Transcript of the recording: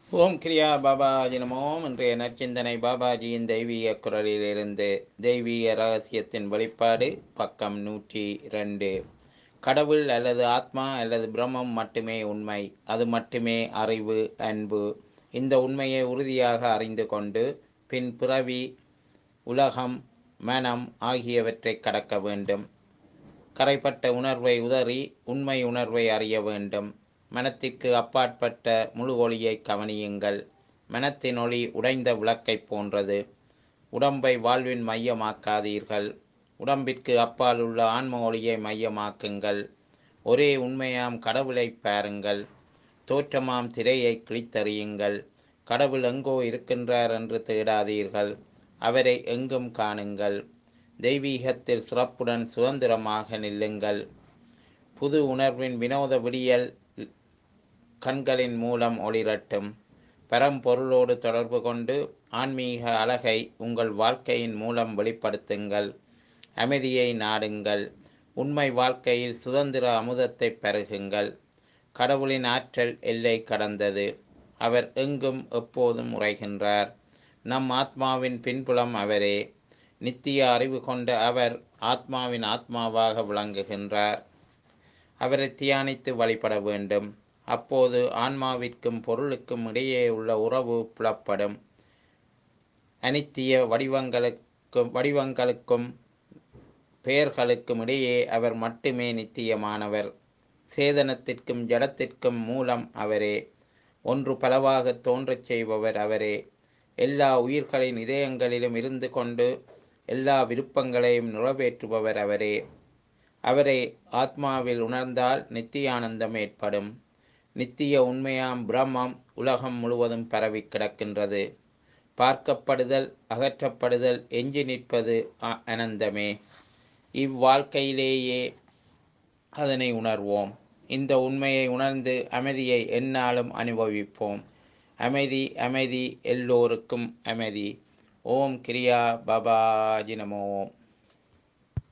ஓம் கிரியா பாபாஜி நமோம் இன்றைய நற்சிந்தனை பாபாஜியின் தெய்வீக குரலிலிருந்து தெய்வீக ரகசியத்தின் வெளிப்பாடு பக்கம் நூற்றி ரெண்டு கடவுள் அல்லது ஆத்மா அல்லது பிரம்மம் மட்டுமே உண்மை அது மட்டுமே அறிவு அன்பு இந்த உண்மையை உறுதியாக அறிந்து கொண்டு பின் பிறவி உலகம் மனம் ஆகியவற்றை கடக்க வேண்டும் கரைப்பட்ட உணர்வை உதறி உண்மை உணர்வை அறிய வேண்டும் மனத்திற்கு அப்பாற்பட்ட முழு ஒளியை கவனியுங்கள் மனத்தின் ஒளி உடைந்த விளக்கைப் போன்றது உடம்பை வாழ்வின் மையமாக்காதீர்கள் உடம்பிற்கு அப்பால் உள்ள ஆன்ம ஒளியை மையமாக்குங்கள் ஒரே உண்மையாம் கடவுளை பாருங்கள் தோற்றமாம் திரையை கிழித்தறியுங்கள் கடவுள் எங்கோ இருக்கின்றார் என்று தேடாதீர்கள் அவரை எங்கும் காணுங்கள் தெய்வீகத்தில் சிறப்புடன் சுதந்திரமாக நில்லுங்கள் புது உணர்வின் வினோத விடியல் கண்களின் மூலம் ஒளிரட்டும் பரம்பொருளோடு தொடர்பு கொண்டு ஆன்மீக அழகை உங்கள் வாழ்க்கையின் மூலம் வெளிப்படுத்துங்கள் அமைதியை நாடுங்கள் உண்மை வாழ்க்கையில் சுதந்திர அமுதத்தை பருகுங்கள் கடவுளின் ஆற்றல் எல்லை கடந்தது அவர் எங்கும் எப்போதும் உரைகின்றார் நம் ஆத்மாவின் பின்புலம் அவரே நித்திய அறிவு கொண்ட அவர் ஆத்மாவின் ஆத்மாவாக விளங்குகின்றார் அவரை தியானித்து வழிபட வேண்டும் அப்போது ஆன்மாவிற்கும் பொருளுக்கும் இடையே உள்ள உறவு புலப்படும் அனித்திய வடிவங்களுக்கும் வடிவங்களுக்கும் பெயர்களுக்கும் இடையே அவர் மட்டுமே நித்தியமானவர் சேதனத்திற்கும் ஜடத்திற்கும் மூலம் அவரே ஒன்று பலவாக தோன்றச் செய்பவர் அவரே எல்லா உயிர்களின் இதயங்களிலும் இருந்து கொண்டு எல்லா விருப்பங்களையும் நிறைவேற்றுபவர் அவரே அவரை ஆத்மாவில் உணர்ந்தால் நித்தியானந்தம் ஏற்படும் நித்திய உண்மையாம் பிரம்மம் உலகம் முழுவதும் பரவி கிடக்கின்றது பார்க்கப்படுதல் அகற்றப்படுதல் எஞ்சி நிற்பது அனந்தமே இவ்வாழ்க்கையிலேயே அதனை உணர்வோம் இந்த உண்மையை உணர்ந்து அமைதியை எந்நாளும் அனுபவிப்போம் அமைதி அமைதி எல்லோருக்கும் அமைதி ஓம் கிரியா பாபாஜி நமோ